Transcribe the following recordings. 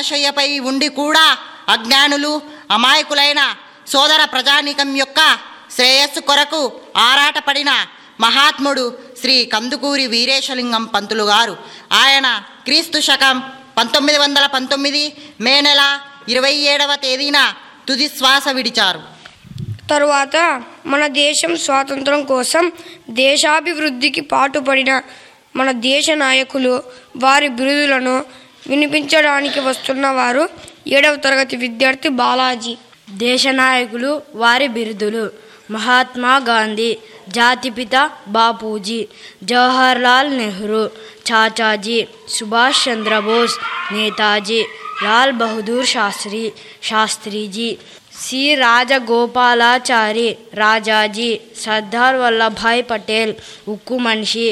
మరణశయ్యపై ఉండి కూడా అజ్ఞానులు అమాయకులైన సోదర ప్రజానీకం యొక్క శ్రేయస్సు కొరకు ఆరాటపడిన మహాత్ముడు శ్రీ కందుకూరి వీరేశలింగం పంతులు గారు ఆయన క్రీస్తు శకం పంతొమ్మిది వందల పంతొమ్మిది మే నెల ఇరవై ఏడవ తేదీన తుది శ్వాస విడిచారు తరువాత మన దేశం స్వాతంత్రం కోసం దేశాభివృద్ధికి పాటుపడిన మన దేశ నాయకులు వారి బిరుదులను వినిపించడానికి వస్తున్న వారు ఏడవ తరగతి విద్యార్థి బాలాజీ దేశ నాయకులు వారి బిరుదులు మహాత్మా గాంధీ జాతిపిత బాపూజీ జవహర్లాల్ నెహ్రూ చాచాజీ సుభాష్ చంద్రబోస్ నేతాజీ లాల్ బహదూర్ శాస్త్రి శాస్త్రిజీ సి రాజగోపాలాచారి రాజాజీ సర్దార్ వల్లభాయ్ పటేల్ ఉక్కు మనిషి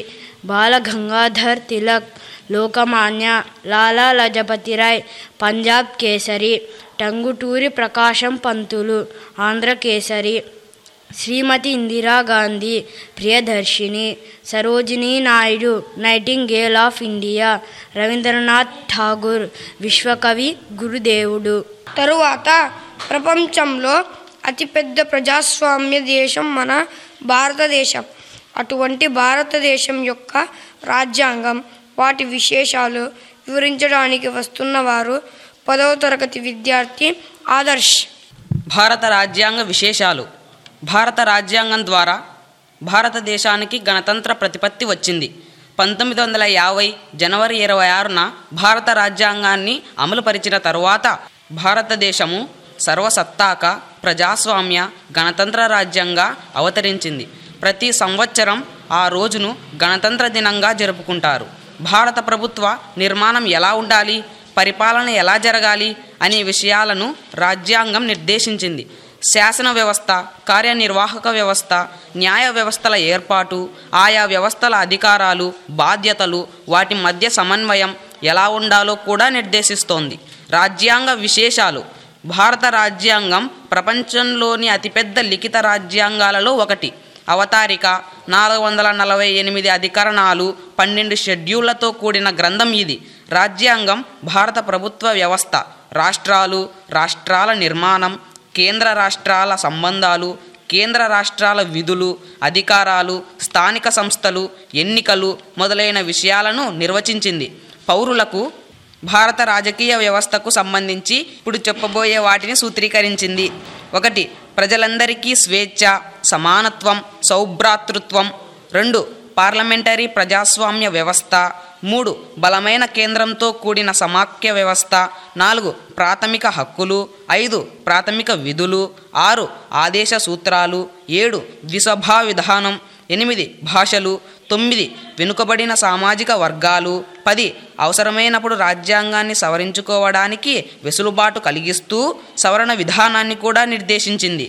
Balagangadhar Tilak Lokmanya Lala Lajpat Rai Punjab Kesari Tanguturi Prakasam Pantulu Andhra Kesari Shrimati Indira Gandhi Priyadarshini Sarojini Naidu nightingale of India Rabindranath Tagore Vishwakavi గురుదేవుడు తరువాత ప్రపంచంలో అతిపెద్ద ప్రజాస్వామ్య దేశం మన భారతదేశం అటువంటి భారతదేశం యొక్క రాజ్యాంగం వాటి విశేషాలు వివరించడానికి వస్తున్న వారు పదవ తరగతి విద్యార్థి ఆదర్శ్ భారత రాజ్యాంగ విశేషాలు భారత రాజ్యాంగం ద్వారా భారతదేశానికి గణతంత్ర ప్రతిపత్తి వచ్చింది పంతొమ్మిది వందల యాభై జనవరి ఇరవై ఆరున భారత రాజ్యాంగాన్ని అమలుపరిచిన తరువాత భారతదేశము సర్వసత్తాక ప్రజాస్వామ్య గణతంత్ర రాజ్యంగా అవతరించింది ప్రతి సంవత్సరం ఆ రోజును గణతంత్ర దినంగా జరుపుకుంటారు భారత ప్రభుత్వ నిర్మాణం ఎలా ఉండాలి పరిపాలన ఎలా జరగాలి అనే విషయాలను రాజ్యాంగం నిర్దేశించింది శాసన వ్యవస్థ కార్యనిర్వాహక వ్యవస్థ న్యాయ వ్యవస్థల ఏర్పాటు ఆయా వ్యవస్థల అధికారాలు బాధ్యతలు వాటి మధ్య సమన్వయం ఎలా ఉండాలో కూడా నిర్దేశిస్తోంది రాజ్యాంగ విశేషాలు భారత రాజ్యాంగం ప్రపంచంలోని అతిపెద్ద లిఖిత రాజ్యాంగాలలో ఒకటి అవతారిక నాలుగు వందల నలభై ఎనిమిది అధికరణాలు పన్నెండు షెడ్యూళ్లతో కూడిన గ్రంథం ఇది రాజ్యాంగం భారత ప్రభుత్వ వ్యవస్థ రాష్ట్రాలు రాష్ట్రాల నిర్మాణం కేంద్ర రాష్ట్రాల సంబంధాలు కేంద్ర రాష్ట్రాల విధులు అధికారాలు స్థానిక సంస్థలు ఎన్నికలు మొదలైన విషయాలను నిర్వచించింది పౌరులకు భారత రాజకీయ వ్యవస్థకు సంబంధించి ఇప్పుడు చెప్పబోయే వాటిని సూత్రీకరించింది ఒకటి ప్రజలందరికీ స్వేచ్ఛ సమానత్వం సౌభ్రాతృత్వం రెండు పార్లమెంటరీ ప్రజాస్వామ్య వ్యవస్థ మూడు బలమైన కేంద్రంతో కూడిన సమాఖ్య వ్యవస్థ నాలుగు ప్రాథమిక హక్కులు ఐదు ప్రాథమిక విధులు ఆరు ఆదేశ సూత్రాలు ఏడు ద్విసభా విధానం ఎనిమిది భాషలు తొమ్మిది వెనుకబడిన సామాజిక వర్గాలు పది అవసరమైనప్పుడు రాజ్యాంగాన్ని సవరించుకోవడానికి వెసులుబాటు కలిగిస్తూ సవరణ విధానాన్ని కూడా నిర్దేశించింది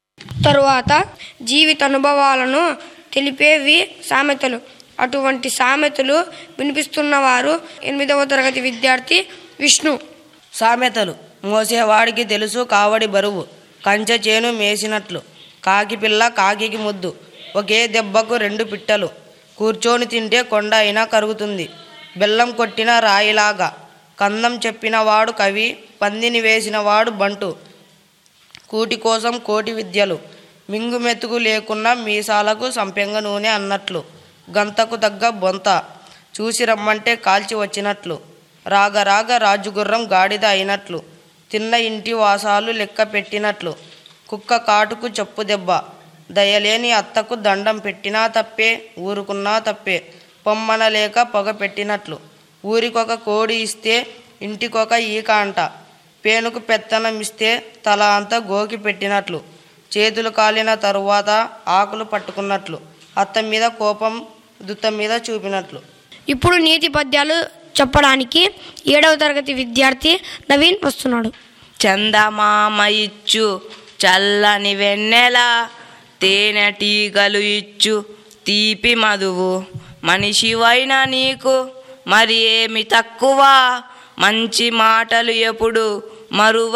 తరువాత జీవిత అనుభవాలను తెలిపేవి సామెతలు అటువంటి సామెతలు వినిపిస్తున్నవారు ఎనిమిదవ తరగతి విద్యార్థి విష్ణు సామెతలు మోసేవాడికి తెలుసు కావడి బరువు కంచె చేను మేసినట్లు కాకి పిల్ల కాకికి ముద్దు ఒకే దెబ్బకు రెండు పిట్టలు కూర్చొని తింటే కొండ అయినా కరుగుతుంది బెల్లం కొట్టిన రాయిలాగా కందం చెప్పిన వాడు కవి పందిని వేసిన వాడు బంటు కూటి కోసం కోటి విద్యలు మింగు మెతుకు లేకున్నా మీసాలకు సంపెంగ నూనె అన్నట్లు గంతకు తగ్గ బొంత చూసి రమ్మంటే కాల్చి వచ్చినట్లు రాగ రాగ రాజుగుర్రం గాడిద అయినట్లు తిన్న ఇంటి వాసాలు లెక్క పెట్టినట్లు కుక్క కాటుకు చెప్పు దెబ్బ దయలేని అత్తకు దండం పెట్టినా తప్పే ఊరుకున్నా తప్పే పొమ్మనలేక పొగ పెట్టినట్లు ఊరికొక కోడి ఇస్తే ఇంటికొక ఈక అంట పేనుకు పెత్తనం ఇస్తే తల అంతా గోకి పెట్టినట్లు చేతులు కాలిన తరువాత ఆకులు పట్టుకున్నట్లు అత్త మీద కోపం దుత్త మీద చూపినట్లు ఇప్పుడు నీతి పద్యాలు చెప్పడానికి ఏడవ తరగతి విద్యార్థి నవీన్ వస్తున్నాడు చందమామ ఇచ్చు చల్లని వెన్నెల తేనెటీగలు ఇచ్చు తీపి మధువు మనిషివైన నీకు మరి ఏమి తక్కువ మంచి మాటలు ఎప్పుడు మరువ